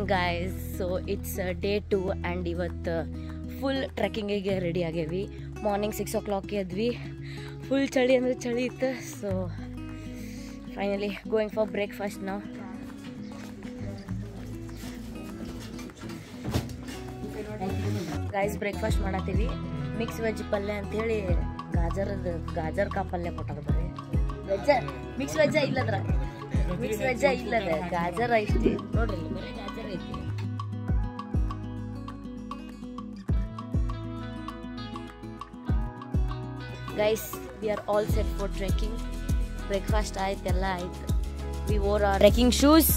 Guys so it's day two and ಇವತ್ತು full ಟ್ರೆಕ್ಕಿಂಗಿಗೆ ready ಆಗೇವಿ ಮಾರ್ನಿಂಗ್ ಸಿಕ್ಸ್ ಓ ಕ್ಲಾಕ್ಗೆ ಎದ್ವಿ ಫುಲ್ ಚಳಿ ಅಂದರೆ ಚಳಿ ಇತ್ತು so finally going for breakfast ನಾವು ಗೈಸ್ ಬ್ರೇಕ್ಫಾಸ್ಟ್ ಮಾಡತ್ತೀವಿ ಮಿಕ್ಸ್ ವೆಜ್ ಪಲ್ಯ ಅಂತೇಳಿ ಗಾಜರದ ಗಾಜರ್ ಕಾ ಪಲ್ಯ ಕೊಟ್ಟಾರ ಬರೀ ವೆಜ್ಜ ಮಿಕ್ಸ್ ವೆಜ್ಜ ಇಲ್ಲದ್ರ ಮಿಕ್ಸ್ ವೆಜ್ಜ ಇಲ್ಲದ ಗಾಜರ ಐತಿ ನೋಡ್ರಿ ಇಲ್ಲಿ ಬರೀ ಗಾಜರ ಐತಿ guys we are all set for trekking breakfast ಆಯ್ತು ಎಲ್ಲ ಆಯ್ತು we or are trekking shoes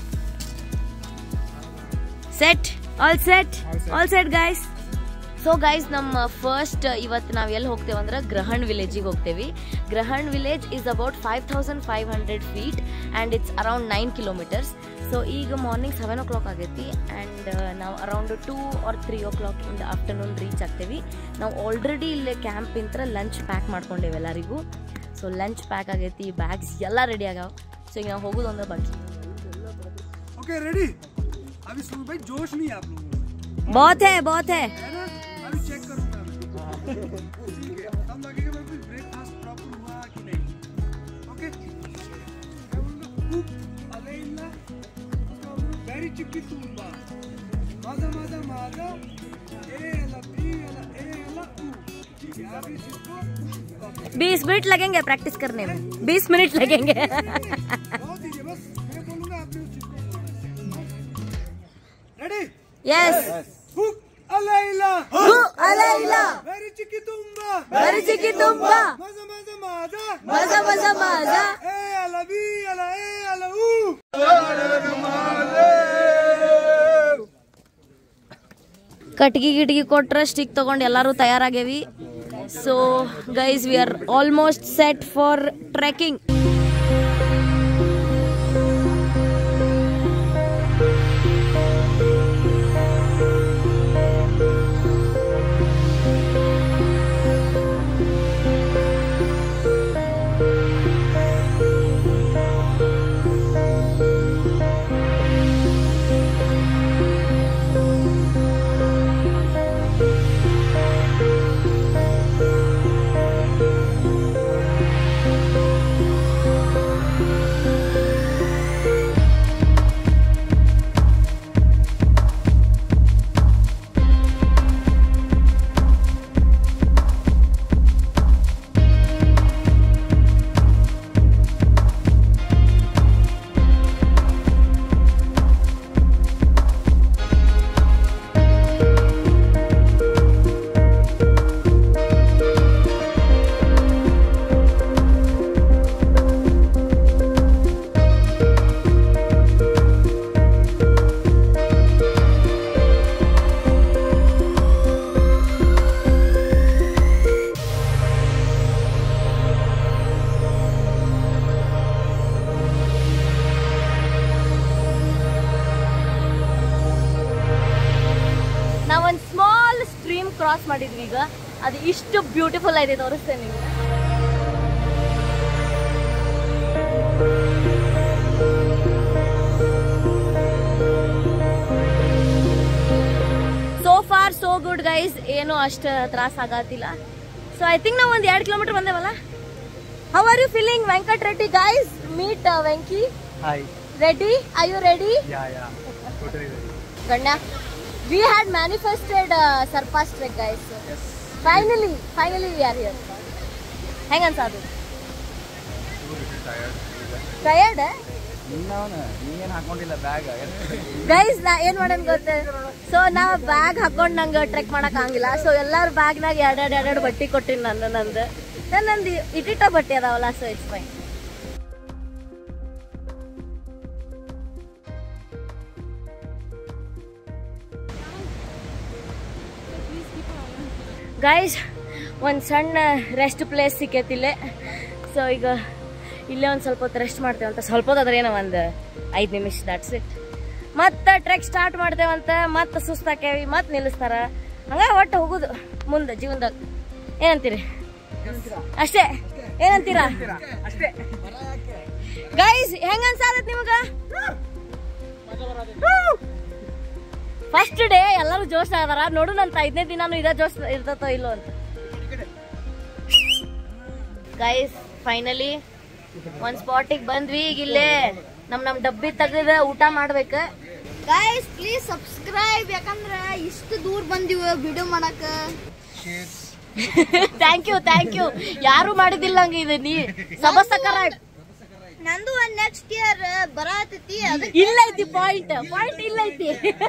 set all set all set guys so guys ನಮ್ಮ ಫಸ್ಟ್ ಇವತ್ತು ನಾವು ಎಲ್ಲಿ ಹೋಗ್ತೇವೆ ಅಂದ್ರೆ ಗ್ರಹಣ್ ವಿಲೇಜಿಗೆ ಹೋಗ್ತೇವೆ Grahan village is about five thousand five hundred feet and it's around nine kilometres so ಈಗ ಮಾರ್ನಿಂಗ್ ಸೆವೆನ್ ಓ ಕ್ಲಾಕ್ ಆಗೈತಿ ಆ್ಯಂಡ್ ನಾವು around two or three o'clock in the afternoon reach ಆಗ್ತೇವೆ ನಾವು ಆಲ್ರೆಡಿ ಇಲ್ಲಿ ಕ್ಯಾಂಪ್ ಇಂತ್ರ lunch pack ಮಾಡ್ಕೊಂಡೇವೆ ಎಲ್ಲರಿಗೂ so lunch pack ಆಗೈತಿ ಬ್ಯಾಗ್ಸ್ ಎಲ್ಲ ರೆಡಿ ಆಗ್ಯಾವ ಸೊ ಈಗ ನಾವು ಹೋಗೋದು ಅಂದ್ರೆ ಬಾಕಿ ओके रेडी अभी सुनो भाई जोश नहीं है आप लोगों में बहुत है बहुत है है ना अभी चेक करूंगा मैं ठीक है तब लगेगा मेरे को ब्रेकफास्ट प्रॉपर हुआ कि नहीं ओके मैं बोलूंगा कुक अले इल्ला वेरी चिक्की तुम्बा माजा माजा माजा ए अला बी अला ए अला ऊ ठीक है अभी इसको बीस मिनट लगेंगे प्रैक्टिस करने में बीस मिनट लगेंगे बहुत दीजिए बस मैं बोलूंगा आपने उस चीज को रेडी यस कुक अला इल्ला अलैला वेरी चिक्की तुम्बा ಮರಚಿಕ್ಕಿ ತುಂಬಾ माजा माजा माजा ಮಜಾ ಮಜಾ ಮಜಾ ए अला बी अला ए अला ऊ ಕಟ್ಗಿ ಗಿಟ್ಗಿ ಕೊಟ್ರ ಸ್ಟಿಕ್ ತಗೊಂಡು ಎಲ್ಲರೂ ತಯಾರಾಗೇವಿ so guys we are almost set for trekking ನಾವೊಂದು ಸ್ಮಾಲ್ ಸ್ಟ್ರೀಮ್ ಕ್ರಾಸ್ ಮಾಡಿದ್ವಿ ಈಗ ಅದು ಇಷ್ಟು ಬ್ಯೂಟಿಫುಲ್ ಇದೆ ತೋರಿಸ್ತೇನೆ ನಿಮ್ಗೆ so far so good guys ಏನು ಅಷ್ಟು ತ್ರಾಸ ಆಗತ್ತಿಲ್ಲ ಸೊ ಐ ಥಿಂಕ್ ನಾವು ಒಂದು ಎರಡು ಕಿಲೋಮೀಟರ್ ಬಂದೇವಲ್ಲ how are you feeling Venkat Reddy guys meet Venki hi ready I you ready yeah yeah totally ಗಣ್ಯ we had manifested Sar Pass trek guys finally finally we are here ಹೆಂಗ ಅನ್ಸದು ಟಯರ್ಡ್ ನೀನ್ ಹಾಕೊಂಡಿಲ್ಲ ಬ್ಯಾಗ್ ಗೈಸ್ ನಾ ಏನ್ ಮಾಡೋಣ ಗೊತ್ತ ಸೊ ನಾ ಬ್ಯಾಗ್ ಹಾಕೊಂಡ್ ನಂಗೆ ಟ್ರೆಕ್ ಮಾಡಕ್ ಆಗಂಗಿಲ್ಲ ಸೊ ಎಲ್ಲಾರ ಬ್ಯಾಗ್ನಾಗ ಎರಡೆರಡು ಎರಡೆರಡು ಬಟ್ಟಿ ಕೊಟ್ಟಿನಿ ನನ್ನ ನಂದು ನನ್ನ ನಂದು ಇಟ್ಟಿಟ್ಟ ಬಟ್ಟೆ ಅದಾವಲ್ಲ ಸೊ ಇಟ್ಸ್ ಫೈನ್ ಗೈಸ್ ಒಂದು ಸಣ್ಣ ರೆಸ್ಟ್ ಪ್ಲೇಸ್ ಸಿಕ್ಕೈತಿಲ್ಲೇ ಸೊ ಈಗ ಇಲ್ಲೇ ಒಂದು ಸ್ವಲ್ಪ ಹೊತ್ತು ರೆಸ್ಟ್ ಮಾಡ್ತೇವಂತ ಸ್ವಲ್ಪ ಹೊತ್ತಾದ್ರೆ ಏನೋ ಒಂದು ಐದು ನಿಮಿಷ ದಾಟ್ಸ್ ಇಟ್ ಮತ್ತೆ ಟ್ರೆಕ್ ಸ್ಟಾರ್ಟ್ ಮಾಡ್ತೇವಂತ ಮತ್ತೆ ಸುಸ್ತಾಕೇವಿ ಮತ್ತೆ ನಿಲ್ಲಿಸ್ತಾರ ಹಂಗ ಒಟ್ಟು ಹೋಗುದು ಮುಂದೆ ಜೀವನದಾಗ ಏನಂತೀರಿ ಅಷ್ಟೇ ಏನಂತೀರಾ ಅಷ್ಟೇ ಗೈಸ್ ಹೆಂಗ ಅನ್ಸಾದತ್ ನಿಮಗ ಫಸ್ಟ್ ಡೇ ಎಲ್ಲರೂ ಜೋಶ್ ಅದಾರ ನೋಡು ನಂತ ಐದನೇ ದಿನಾನು ಇದ ಜೋಶ್ ಇರ್ತತೋ ಇಲ್ಲೋ ಅಂತ ಗೈಸ್ ಫೈನಲಿ ಒಂದ್ ಸ್ಪಾಟಿಗೆ ಬಂದ್ವಿ ಈಗ ಇಲ್ಲೇ ನಮ್ ನಮ್ ಡಬ್ಬಿ ತೆಗೆದ ಊಟ ಮಾಡ್ಬೇಕ ಗೈಸ್ ಪ್ಲೀಸ್ ಸಬ್ಸ್ಕ್ರೈಬ್ ಯಾಕಂದ್ರ ಇಷ್ಟು ದೂರ ಬಂದಿವ ವಿಡಿಯೋ ಮಾಡಕ ಥ್ಯಾಂಕ್ ಯು ಥ್ಯಾಂಕ್ ಯು ಯಾರು ಮಾಡಿದಿಲ್ಲ ಹಂಗ ಇದು ನೀ ಸಬಸಕರ ನಂದು ಒಂದ್ ನೆಕ್ಸ್ಟ್ ಇಯರ್ ಬರತೈತಿ ಅದಕ್ಕೆ ಇಲ್ಲ ಐತಿ ಪಾಯಿಂಟ್ ಪಾಯಿಂಟ್ ಇಲ್ಲ ಐತಿ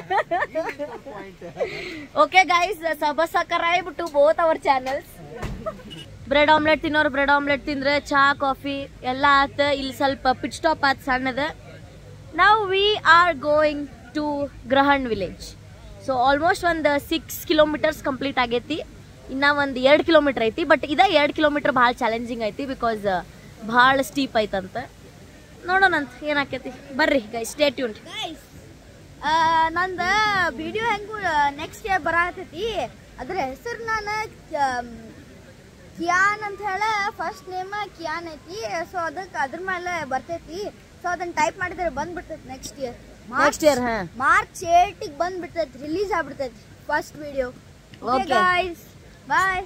okay guys subscribe to both our channels bread omelette ತಿನ್ನೋರು ಬ್ರೆಡ್ ಆಮ್ಲೆಟ್ ತಿಂದ್ರೆ ಚಹಾ ಕಾಫಿ ಎಲ್ಲ ಆತ ಇಲ್ಲಿ ಸ್ವಲ್ಪ ಪಿಟ್ ಸ್ಟಾಪ್ ಆತ್ ಸಣ್ಣದ ನಾವು we are going to Grahan village so almost ಒಂದು ಸಿಕ್ಸ್ ಕಿಲೋಮೀಟರ್ಸ್ ಕಂಪ್ಲೀಟ್ ಆಗೈತಿ ಇನ್ನ ಒಂದು ಎರಡು ಕಿಲೋಮೀಟರ್ ಐತಿ ಬಟ್ ಇದ ಎರಡು ಕಿಲೋಮೀಟರ್ ಭಾಳ ಚಾಲೆಂಜಿಂಗ್ ಐತಿ ಬಿಕಾಸ್ ಭಾಳ ಸ್ಟೀಪ್ ಐತಂತ ನೋಡೋಣಂತ ಏನಾಕೈತಿ ಬರ್ರಿ ಗೈ ಸ್ಟೇ ಟ್ಯೂನ್ ಗೈಸ್ ನಂದ ವಿಡಿಯೋ ಹೆಂಗು ನೆಕ್ಸ್ಟ್ ಇಯರ್ ಬರತೈತಿ ಅದ್ರ ಹೆಸರು ನಾನು ಕಿಯಾನ್ ಅಂತ ಹೇಳ ಫಸ್ಟ್ ನೇಮ್ ಕಿಯಾನ್ ಐತಿ ಸೊ ಅದಕ್ಕೆ ಅದ್ರ ಮೇಲೆ ಬರ್ತೈತಿ ಸೊ ಅದನ್ನ ಟೈಪ್ ಮಾಡಿದ್ರೆ ಬಂದ್ಬಿಡ್ತೈತಿ ನೆಕ್ಸ್ಟ್ ಇಯರ್ ನೆಕ್ಸ್ಟ್ ಇಯರ್ ಹಾ ಮಾರ್ಚ್ ಏಟಿಗೆ ಬಂದ್ಬಿಡ್ತೈತಿ ರಿಲೀಸ್ ಆಗ್ಬಿಡ್ತೈತಿ first video okay Okay. Guys bye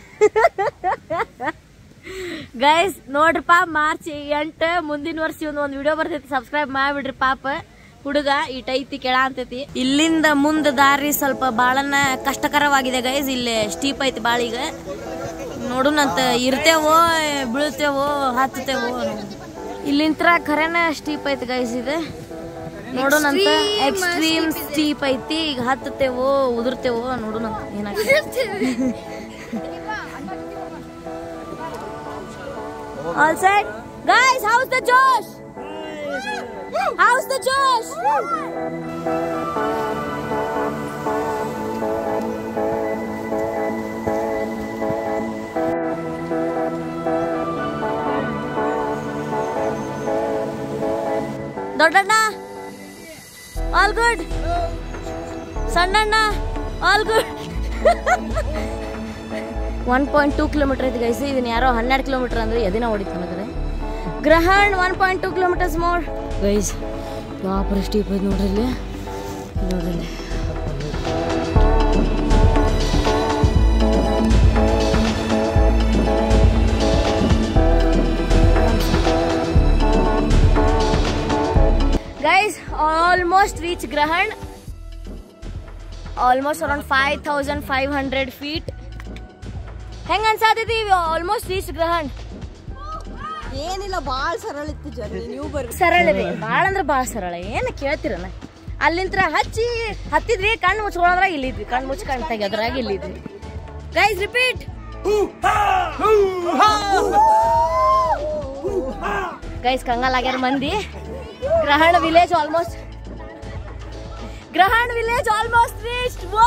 guys ನೋಡ್ರಪ್ಪ ಮಾರ್ಚ್ ಎಂಟು ಮುಂದಿನ ವರ್ಷ ಒಂದು ಒಂದು ವಿಡಿಯೋ ಬರ್ತೈತಿ ಸಬ್ಸ್ಕ್ರೈಬ್ ಮಾಡ್ಬಿಡ್ರಿ ಪಾಪ ಹುಡುಗ ಇಟೈತಿ ಕೆಳ ಅಂತೈತಿ ಇಲ್ಲಿಂದ ಮುಂದ ದಾರಿ ಸ್ವಲ್ಪ ಬಾಳನ ಕಷ್ಟಕರವಾಗಿದೆ ಗೈಸ್ ಇಲ್ಲಿ ಸ್ಟೀಪ್ ಐತಿ ಬಾಳ ಈಗ ನೋಡುನಂತ ಇರ್ತೇವೋ ಬೀಳ್ತೇವೋ ಹತ್ತತೇವೋ ಇಲ್ಲಿಂತ್ರ ಖರೇನ ಸ್ಟೀಪ್ ಐತಿ ಗೈಸ್ ಇದು ನೋಡೋಣಂತ ಎಕ್ಸ್ಟ್ರೀಮ್ ಸ್ಟೀಪ್ ಐತಿ ಈಗ ಹತ್ತತೇವೋ ಉದುರ್ತೇವೋ ನೋಡೋಣಂತ ಏನಾಗ್ತದೆ All set? Guys, how's the Josh? How's the Josh? ದೊಡ್ಡಣ್ಣ ಆಲ್ ಗುಡ್ ಸಣ್ಣಣ್ಣ all good one point two kilometre ಐತಿ ಗೈಸಿ ಇದನ್ನ ಯಾರೋ ಹನ್ನೆರಡು ಕಿಲೋಮೀಟರ್ ಅಂದ್ರೆ ಎದಿನ ಹೊಡಿತು ನನಗೆ Grahan one point two kilometres more guys ವಾಪರ್ ಸ್ಟೀಪ್ ಐತಿ ನೋಡ್ರಿ ಇಲ್ಲಿ ನೋಡ್ರಿ ಇಲ್ಲಿ. Guys almost reach Grahan almost around five thousand five hundred feet ಹೆಂಗ ಅನ್ಸಾತೈತಿ ಆಲ್ಮೋಸ್ಟ್ ರೀಚ್ ಗ್ರಹಣ್ ಏನಿಲ್ಲ ಬಾಳ್ ಸರಳ ಇತ್ತು ಜರ್ನಿ ನೀವು ಬರ್ರಿ ಸರಳ ರೀ ಭಾಳ ಅಂದ್ರೆ ಭಾಳ ಸರಳ ಏನು ಕೇಳ್ತಿರನ ಅಲ್ಲಿಂತ್ರ ಹಚ್ಚಿ ಹತ್ತಿದ್ವಿ ಕಣ್ಣು ಮುಚ್ಕೊಳ್ಳೋದ್ರಾಗ ಇಲ್ಲಿದ್ವಿ ಕಣ್ಣು ಮುಚ್ಚಿ ಕಣ್ಣು ತೆಗೆಯೋದ್ರಾಗ ಇಲ್ಲಿದ್ವಿ ಗೈಸ್ ರಿಪೀಟ್ ಗೈಸ್ ಕಂಗಾಲ್ ಆಗ್ಯಾರ ಮಂದಿ Grahan village almost Grahan village almost reached whoa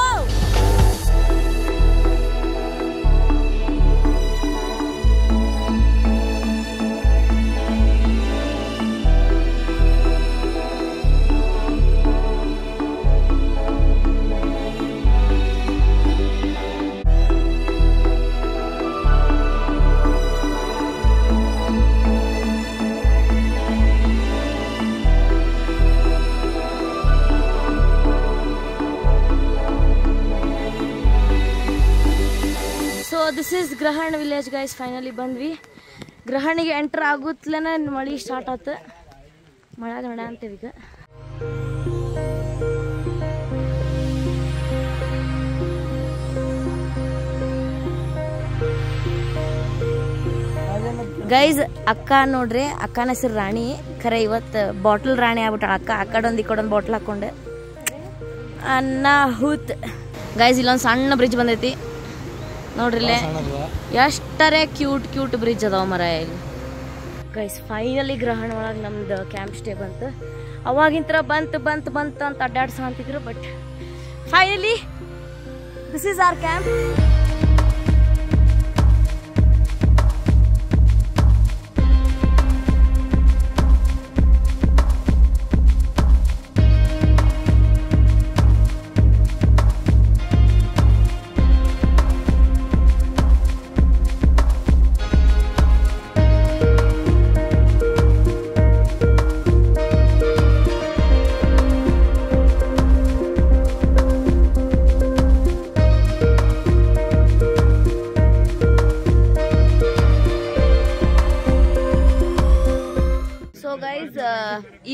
so this is Grahan village guys finally ಬಂದ್ವಿ ಗ್ರಹಣಿಗೆ ಎಂಟರ್ ಆಗುತ್ತಲೇ ಮಳೆ ಸ್ಟಾರ್ಟ್ ಆತ ಮಳೆಗ ನಡ ಅಂತೇವಿ ಈಗ ಗೈಸ್ ಅಕ್ಕ ನೋಡ್ರಿ ಅಕ್ಕನ ಹೆಸರು ರಾಣಿ ಖರೆ ಇವತ್ತು ಬಾಟ್ಲ್ ರಾಣಿ ಆಗ್ಬಿಟ್ಟ ಅಕ್ಕ ಆ ಕಡೊಂದು ಈ ಕಡೊಂದು ಬಾಟ್ಲ್ ಹಾಕೊಂಡೆ ಅನ್ನ ಹೂತ್ ಗೈಸ್ ಇಲ್ಲೊಂದು ಸಣ್ಣ ಬ್ರಿಡ್ಜ್ ಬಂದೈತಿ ನೋಡ್ರಿ ಇಲ್ಲೇ ಎಷ್ಟರೇ ಕ್ಯೂಟ್ ಕ್ಯೂಟ್ ಬ್ರಿಡ್ಜ್ ಅದಾವ ಮರ ಇಲ್ಲಿ ಗೈಸ್ ಫೈನಲಿ ಗ್ರಹಣ ಒಳಗೆ ನಮ್ದು ಕ್ಯಾಂಪ್ ಸ್ಟೇ ಬಂತು ಅವಾಗಿಂತ್ರ ಬಂತು ಬಂತು ಬಂತು ಅಂತ ಅಡ್ಡಾಡ್ಸ ಅಂತಿದ್ರು but finally this is our camp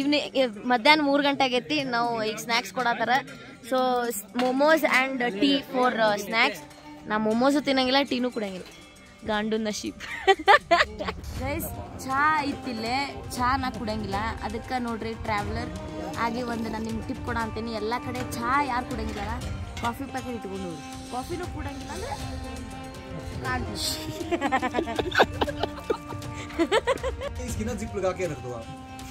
evening ಮಧ್ಯಾಹ್ನ ಮೂರು ಗಂಟೆ ಆಗೈತಿ ನಾವು ಈಗ ಸ್ನ್ಯಾಕ್ಸ್ ಕೊಡತ್ತಾರ so momos and tea for snacks ನಾ ಮೊಮೋಸು ತಿನ್ನಂಗಿಲ್ಲ ಟೀನೂ ಕುಡಂಗಿಲ್ಲ ಗಾಂಡು ನಶೀಬ್ ಗೈಸ್ ಚಹಾ ಇತ್ತಿಲ್ಲೇ ಚಹಾ ನಾ ಕುಡಂಗಿಲ್ಲ ಅದಕ್ಕೆ ನೋಡ್ರಿ ಟ್ರಾವೆಲರ್ ಹಾಗೆ ಒಂದು ನಾನು ನಿಮ್ಗೆ ಟಿಪ್ ಕೊಡ ಅಂತೀನಿ ಎಲ್ಲ ಕಡೆ ಚಹಾ ಯಾರು ಕುಡಂಗಿಲ್ಲ ಕಾಫಿ ಪ್ಯಾಕೆಟ್ ಇಟ್ಕೊಂಡು ಹೋಗಿ ಕಾಫಿನೂ ಕುಡಂಗಿಲ್ಲ ಅಂದ್ರೆ ಕಾಂಡು इसकी ना जिप लगा के रख दो आप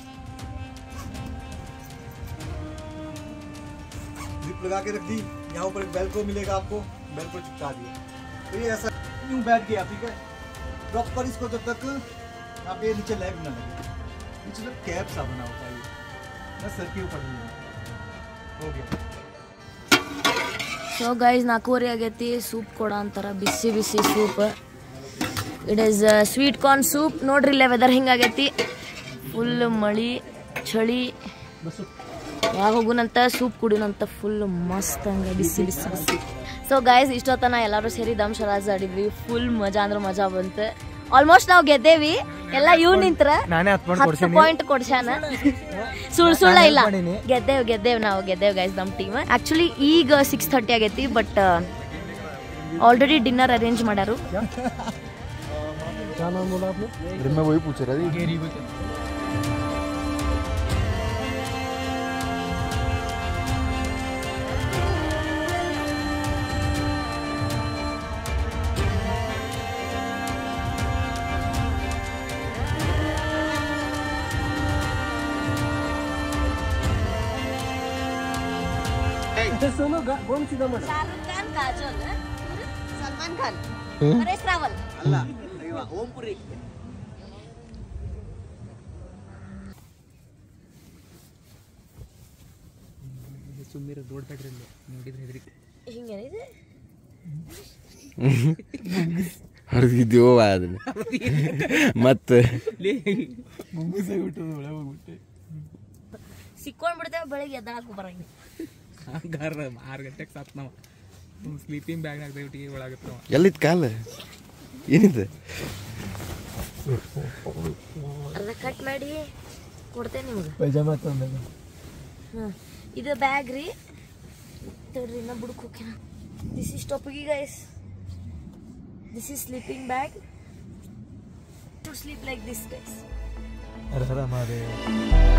जिप लगा के रख दी यहाँ ऊपर एक बेल को मिलेगा आपको बेल को चिपका दिए तो ये ऐसा यूं बैठ गया ठीक है प्रॉपर इसको जब तक यहाँ पे नीचे लैग ना लगे नीचे तक कैप सा बना होता है ये बस सर के ऊपर नहीं है। हो गया ಸೊ ಗೈಸ್ ನಾಲ್ಕೂವರೆ ಆಗೈತಿ ಸೂಪ್ ಕೊಡ ಅಂತಾರ ಬಿಸಿ ಬಿಸಿ soup it is sweet corn soup ನೋಡ್ರಿ ಇಲ್ಲೇ ವೆದರ್ ಹಿಂಗಾಗೈತಿ ಫುಲ್ ಮಳಿ ಚಳಿ ಯಾವಾಗ ಹೋಗುನಂತ ಸೂಪ್ ಕುಡಿನಂತ ಫುಲ್ ಮಸ್ತ್ ಹಂಗ ಬಿಸಿ ಬಿಸಿ ಬಿಸಿ ಸೊ ಗೈಸ್ ಇಷ್ಟೊತ್ತನ ಎಲ್ಲರೂ ಸೇರಿ ದಮ್ ಶರಾಜ್ ಆಡಿದ್ವಿ ಫುಲ್ ಮಜಾ ಅಂದ್ರೆ ಮಜಾ ಬಂತು ಆಲ್ಮೋಸ್ಟ್ ನಾವು ಗೆದ್ದೇವಿ ಎಲ್ಲ ಇವ್ ನಿಂತ್ರ ನಾನೇ ಹತ್ತು ಹತ್ತು ಪಾಯಿಂಟ್ ಕೊಡ್ಸ್ಯಾನ ಸುಳ್ ಸುಳ್ಳ ಇಲ್ಲ ಗೆದ್ದೇವ್ ಗೆದ್ದೇವ್ ನಾವು ಗೆದ್ದೇವ್ ಗೈಸ್ ನಮ್ ಟೀಮ್ ಆಕ್ಚುಲಿ ಈಗ ಸಿಕ್ಸ್ ಥರ್ಟಿ ಆಗೈತಿ ಬಟ್ ಆಲ್ರೆಡಿ ಡಿನ್ನರ್ ಅರೇಂಜ್ ಮಾಡ್ಯಾರು अरे मैं वही पूछ रहा था ಶಾರುಖ್ ಖಾನ್ ಕಾಜೋಲ್ ಸಲ್ಮಾನ್ ಖಾನ್ ಪರೇಶ್ ರಾವಲ್ ಸುಮ್ಮನೆ ರೋಡ್ ಬ್ಯಾಟ್ರಿ ನೋಡಿದ್ರೆ ಹೆದ್ರಿ ಹಿಂಗೇನಿದೆ ಹೊರಗಿದ್ದೀವೋ ಅದನ್ನ ಮತ್ತೆ ಸಿಕ್ಕೊಂಡ್ ಬಿಡ್ತೇವೆ ಬೆಳಿಗ್ಗೆ ಎದ್ದಾಳಕ್ಕೂ ಬರಂಗಿಲ್ಲ ಹಂಗಾರ ಆರು ಗಂಟೆಗೆ ಸತ್ ನಾವು ಸ್ಲೀಪಿಂಗ್ ಬ್ಯಾಗ್ನಾಗ ದಯವಿಟ್ಟು ಒಳಗತ್ತೆ ನಾವು ಎಲ್ಲಿತ್ತು ಕಾಲ ಏನಿದೆ ಅರ್ಧ ಕಟ್ ಮಾಡಿ ಕೊಡ್ತೇನೆ ನಿಮ್ಗೆ पैजामा तो अंदर ಹಾಂ ಇದು ಬ್ಯಾಗ್ ರೀ ತಡ್ರಿ ನಾ ಬುಡಕ್ ಹೋಗ್ಯಾನ ದಿಸ್ ಇಸ್ ಟೊಪ್ಪಿಗೆ guys this is sleeping bag to sleep like this guys अरे हमारे